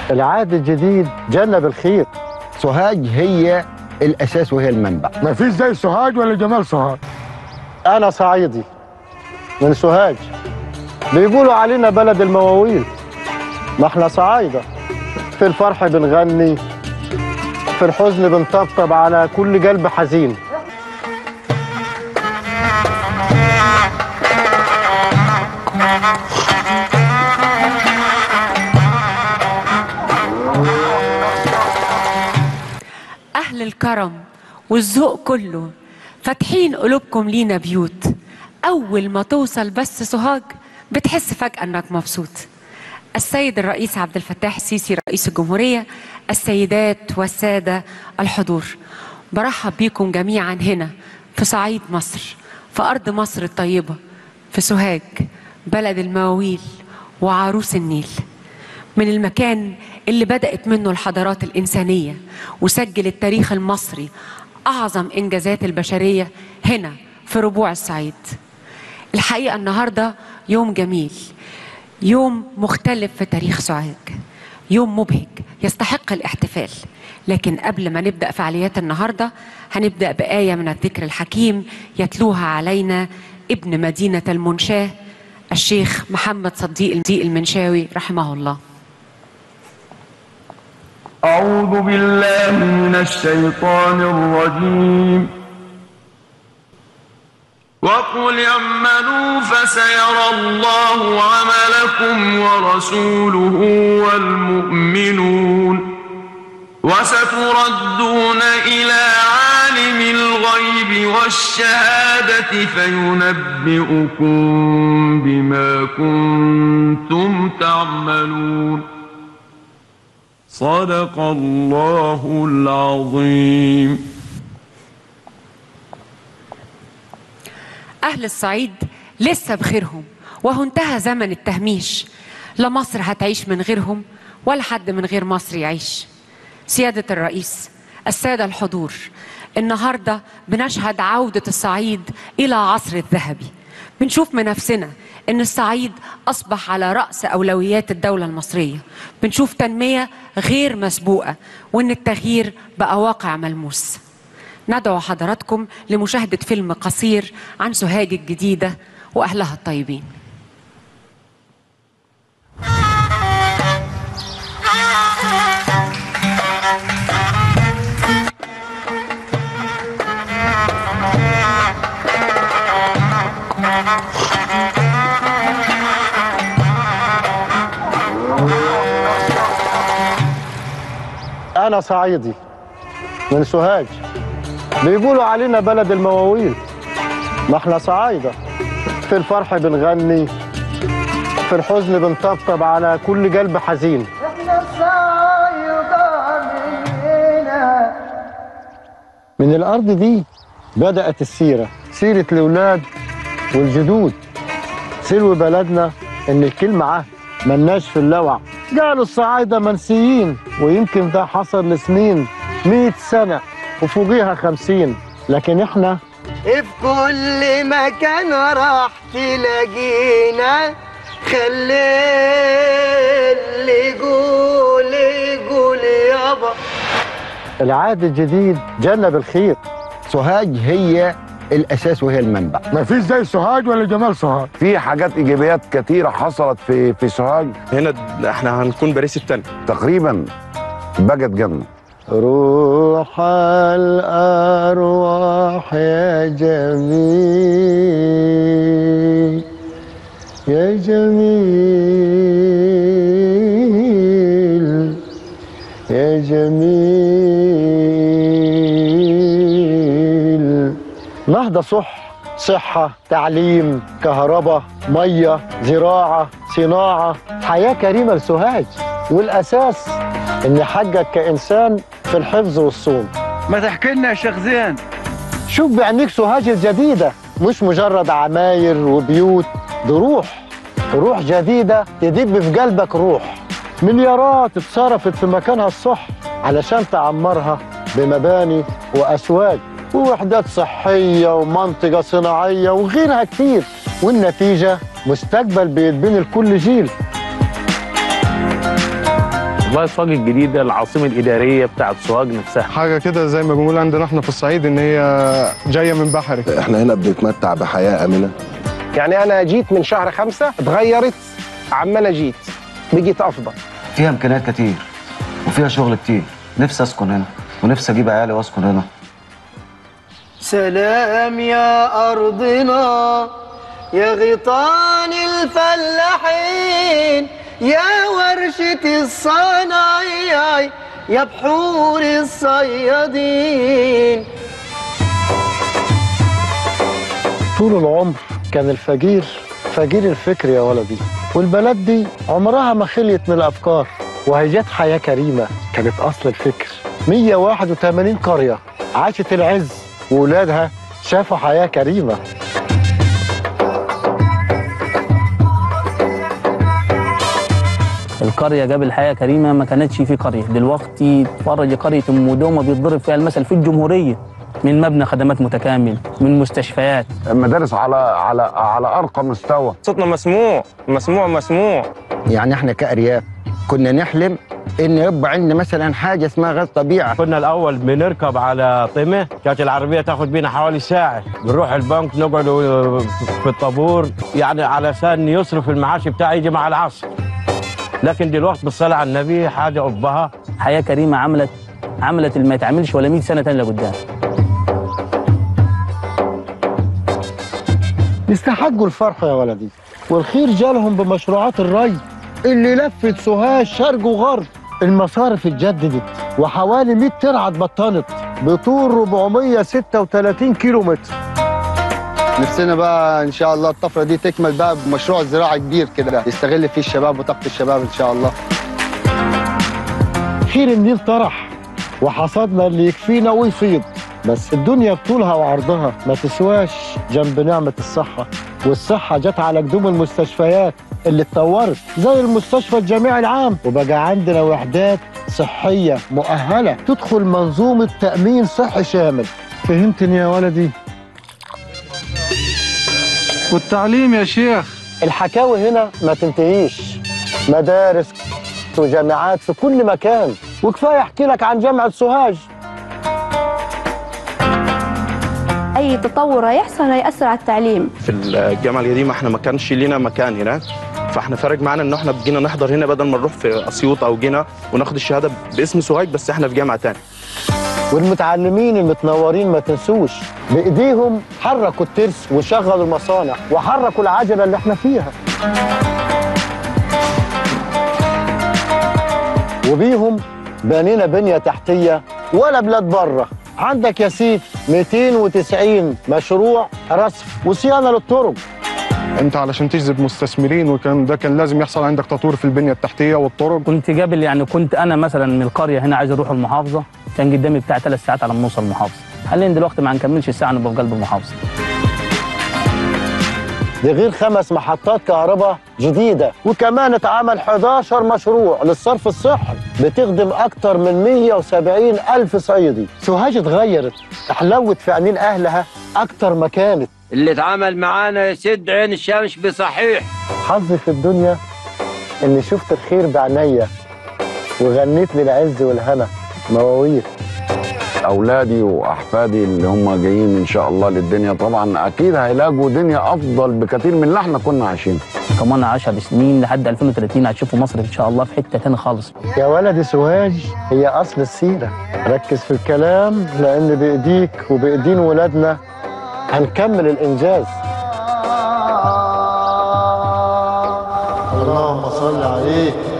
العهد الجديد جنة بالخير سوهاج هي الاساس وهي المنبع ما فيش زي سوهاج ولا جمال سوهاج أنا صعيدي من سوهاج بيقولوا علينا بلد المواويل ما احنا صعايدة في الفرح بنغني في الحزن بنطبطب على كل قلب حزين أهل الكرم والذوق كله فاتحين قلوبكم لينا بيوت أول ما توصل بس سوهاج بتحس فجأة إنك مبسوط السيد الرئيس عبد الفتاح السيسي رئيس الجمهورية السيدات والسادة الحضور برحب بيكم جميعا هنا في صعيد مصر في أرض مصر الطيبة في سوهاج بلد المواويل وعروس النيل من المكان اللي بدأت منه الحضارات الإنسانية وسجل التاريخ المصري أعظم إنجازات البشرية هنا في ربوع الصعيد الحقيقة النهاردة يوم جميل يوم مختلف في تاريخ سوهاج يوم مبهج يستحق الاحتفال لكن قبل ما نبدأ فعاليات النهاردة هنبدأ بآية من الذكر الحكيم يتلوها علينا ابن مدينة المنشاه الشيخ محمد صديق المنشاوي رحمه الله أعوذ بالله من الشيطان الرجيم وقل اعملوا فسيرى الله عملكم ورسوله والمؤمنون وستردون إلى عالم الغيب والشهادة فينبئكم بما كنتم تعملون صدق الله العظيم أهل الصعيد لسه بخيرهم وهو انتهى زمن التهميش لا مصر هتعيش من غيرهم ولا حد من غير مصر يعيش سيادة الرئيس السادة الحضور النهاردة بنشهد عودة الصعيد إلى عصر الذهبي بنشوف من نفسنا ان الصعيد اصبح على راس اولويات الدوله المصريه بنشوف تنميه غير مسبوقه وان التغيير بقى واقع ملموس ندعو حضراتكم لمشاهده فيلم قصير عن سوهاج الجديده واهلها الطيبين أنا صعيدي من سوهاج بيقولوا علينا بلد المواويل ما احنا صعايدة في الفرح بنغني في الحزن بنطبطب على كل قلب حزين احنا الصعايدة مننا من الأرض دي بدأت السيرة سيرة الأولاد والجدود سلو بلدنا إن الكلمة عهد ملناش في اللوع قالوا الصعايدة منسيين ويمكن ده حصل لسنين مئة سنة وفوقيها خمسين لكن احنا في كل مكان راح تلاقينا خلي اللي يقول يقول يابا العهد الجديد جنة بالخير سوهاج هي الاساس وهي المنبع ما فيش زي سوهاج ولا جمال سوهاج في حاجات ايجابيات كتيره حصلت في في سوهاج هنا احنا هنكون باريس التاني تقريبا بقت جنه روح الأرواح يا جميل يا جميل يا جميل نهضة صح صحة تعليم كهرباء مية زراعة صناعة حياة كريمة لسوهاج والأساس إن حجك كإنسان في الحفظ والصوم ما تحكي لنا يا شيخ زين شوف بعينيك سوهاج الجديدة مش مجرد عماير وبيوت دي روح روح جديدة تدب في قلبك روح مليارات اتصرفت في مكانها الصح علشان تعمرها بمباني وأسواق ووحدات صحية ومنطقة صناعية وغيرها كتير والنتيجة مستقبل بيتبني لكل جيل والله سوهاج الجديدة العاصمة الإدارية بتاعت سوهاج نفسها حاجه كده زي ما بنقول عندنا احنا في الصعيد ان هي جايه من بحري احنا هنا بنتمتع بحياه امنه يعني انا جيت من شهر خمسة اتغيرت عما انا جيت بقيت افضل فيها امكانيات كتير وفيها شغل كتير نفسي اسكن هنا ونفسي اجيب عيالي واسكن هنا سلام يا أرضنا يا غيطان الفلاحين يا ورشة الصنايعي يا بحور الصيادين طول العمر كان الفقير فقير الفكر يا ولدي والبلد دي عمرها ما خليت من الافكار وهي جت حياه كريمه كانت اصل الفكر 181 قريه عاشت العز وولادها شافوا حياه كريمه القرية قبل حياة كريمة ما كانتش في قرية دلوقتي تفرج قرية أم دومة بيتضرب فيها المثل في الجمهورية من مبنى خدمات متكامل من مستشفيات المدارس على على على ارقى مستوى صوتنا مسموع مسموع مسموع يعني احنا كأرياف كنا نحلم ان يبقى عندنا مثلا حاجه اسمها غاز طبيعه كنا الاول بنركب على طمه كانت العربيه تاخد بينا حوالي ساعه بنروح البنك نقعد في الطابور يعني علشان يصرف المعاش بتاعي يجي مع العصر لكن دلوقتي بالصلاه على النبي حاجه ابها حياة كريمة عملت عملت اللي ما يتعملش ولا 100 سنة تانية لقدام يستحقوا الفرحة يا ولدي والخير جالهم بمشروعات الري اللي لفت سوهاج شرق وغرب المصارف اتجددت وحوالي 100 ترعة اتبطنت بطول 436 كيلو متر نفسنا بقى ان شاء الله الطفره دي تكمل بقى بمشروع زراعي كبير كده يستغل فيه الشباب وطاقه الشباب ان شاء الله خير النيل طرح وحصدنا اللي يكفينا ويفيض بس الدنيا بطولها وعرضها ما تسواش جنب نعمة الصحة والصحة جت على قدوم المستشفيات اللي اتطورت زي المستشفى الجامعي العام وبقى عندنا وحدات صحية مؤهلة تدخل منظومة تأمين صحي شامل فهمتني يا ولدي؟ والتعليم يا شيخ الحكاوي هنا ما تنتهيش مدارس وجامعات في كل مكان وكفايه احكي لك عن جامعه سوهاج اي تطور هيحصل هيأثر على التعليم في الجامعه القديمه احنا ما كانش لينا مكان هناك فاحنا فارق معانا ان احنا بقينا نحضر هنا بدل ما نروح في اسيوط او جنة وناخد الشهاده باسم سوهاج بس احنا في جامعه تاني والمتعلمين المتنورين ما تنسوش بايديهم حركوا الترس وشغلوا المصانع وحركوا العجله اللي احنا فيها وبيهم بنينا بنيه تحتيه ولا بلاد بره عندك يا سيف 290 مشروع رصف وصيانه للطرق انت علشان تجذب مستثمرين وكان ده كان لازم يحصل عندك تطوير في البنيه التحتيه والطرق كنت قبل يعني كنت انا مثلا من القريه هنا عايز اروح المحافظه كان قدامي بتاع ثلاث ساعات على ما نوصل المحافظه حاليا دلوقتي ما هنكملش الساعه نبقى في قلب المحافظه ده غير خمس محطات كهرباء جديدة وكمان اتعمل 11 مشروع للصرف الصحي بتخدم أكتر من 170 ألف صعيدي سوهاج اتغيرت احلوت في عينين أهلها أكتر ما كانت اللي اتعامل معانا يسد عين الشمس بصحيح حظي في الدنيا إني شفت الخير بعينيا وغنيت للعز والهنا مواويل اولادي واحفادي اللي هم جايين ان شاء الله للدنيا طبعا اكيد هيلاقوا دنيا افضل بكثير من اللي احنا كنا عايشين كمان 10 سنين لحد 2030 هتشوفوا مصر ان شاء الله في حته تاني خالص يا ولدي سوهاج هي أصل السيرة ركز في الكلام لأن بإيديك وبإيدين ولادنا هنكمل الإنجاز اللهم صل عليه